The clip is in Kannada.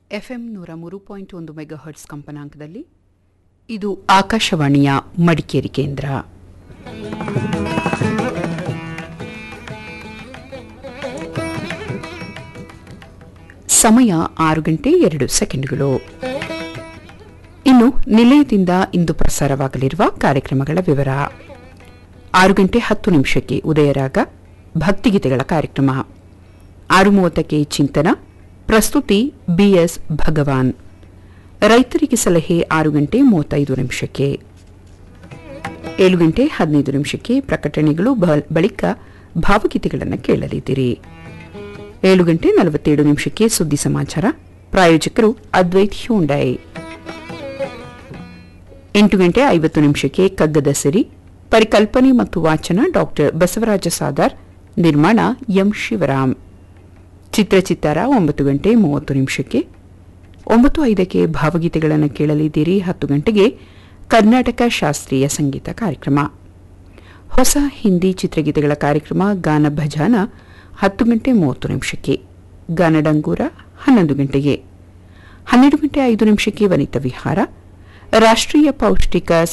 ಎಫ್ಎಂ ನೂರ ಮೂರು ಪಾಯಿಂಟ್ ಒಂದು ಮೆಗಾಹರ್ಟ್ಸ್ ಕಂಪನಾಂಕದಲ್ಲಿ ಇದು ಆಕಾಶವಾಣಿಯ ಮಡಿಕೇರಿ ಕೇಂದ್ರ ಸಮಯ ಆರು ಗಂಟೆ ಎರಡು ಸೆಕೆಂಡ್ಗಳು ಇನ್ನು ನಿಲಯದಿಂದ ಇಂದು ಪ್ರಸಾರವಾಗಲಿರುವ ಕಾರ್ಯಕ್ರಮಗಳ ವಿವರ ಆರು ಗಂಟೆ ಹತ್ತು ನಿಮಿಷಕ್ಕೆ ಉದಯರಾಗ ಭಕ್ತಿಗೀತೆಗಳ ಕಾರ್ಯಕ್ರಮ ಆರು ಮೂವತ್ತಕ್ಕೆ ಚಿಂತನ ಪ್ರಸ್ತುತಿ ಬಿಎಸ್ ಭಗವಾನ್ ರೈತರಿಗೆ ಸಲಹೆ ಆರು ಗಂಟೆ ಮೂವತ್ತೈದು ನಿಮಿಷಕ್ಕೆ ಏಳು ಗಂಟೆ ಹದಿನೈದು ನಿಮಿಷಕ್ಕೆ ಪ್ರಕಟಣೆಗಳು ಬ- ಬಳಿಕ ಭಾವಗೀತೆಗಳನ್ನು ಕೇಳಲಿದ್ದೀರಿ ಏಳು ಗಂಟೆ ನಲವತ್ತೇಳು ನಿಮಿಷಕ್ಕೆ ಸುದ್ದಿ ಸಮಾಚಾರ ಪ್ರಾಯೋಜಕರು ಅದ್ವೈತ್ ಹ್ಯೂಂಡೈ ಎಂಟು ಗಂಟೆ ಐವತ್ತು ನಿಮಿಷಕ್ಕೆ ಕಗ್ಗದ ಸಿರಿ ಪರಿಕಲ್ಪನೆ ಮತ್ತು ವಾಚನ ಡಾಕ್ಟರ್ ಬಸವರಾಜ ಸಾದಾರ್ ನಿರ್ಮಾಣ ಎಂ ಶಿವರಾಮ್ ಚಿತ್ರಚಿತ್ತಾರ ಒಂಬತ್ತು ಗಂಟೆ ಮೂವತ್ತು ನಿಮಿಷಕ್ಕೆ ಒಂಬತ್ತು ಐದಕ್ಕೆ ಭಾವಗೀತೆಗಳನ್ನು ಕೇಳಲಿದ್ದೀರಿ ಹತ್ತು ಗಂಟೆಗೆ ಕರ್ನಾಟಕ ಶಾಸ್ತ್ರೀಯ ಸಂಗೀತ ಕಾರ್ಯಕ್ರಮ ಹೊಸ ಹಿಂದಿ ಚಿತ್ರಗೀತೆಗಳ ಕಾರ್ಯಕ್ರಮ ಗಾನ ಭಜಾನ ಹತ್ತು ಗಂಟೆ ಮೂವತ್ತು ನಿಮಿಷಕ್ಕೆ ಗಾನಡಂಗೂರ ಹನ್ನೊಂದು ಗಂಟೆಗೆ ಹನ್ನೆರಡು ಗಂಟೆ ಐದು ನಿಮಿಷಕ್ಕೆ ವನಿತಾ ವಿಹಾರ ರಾಷ್ಟ್ರೀಯ ಪೌಷ್ಟಿಕ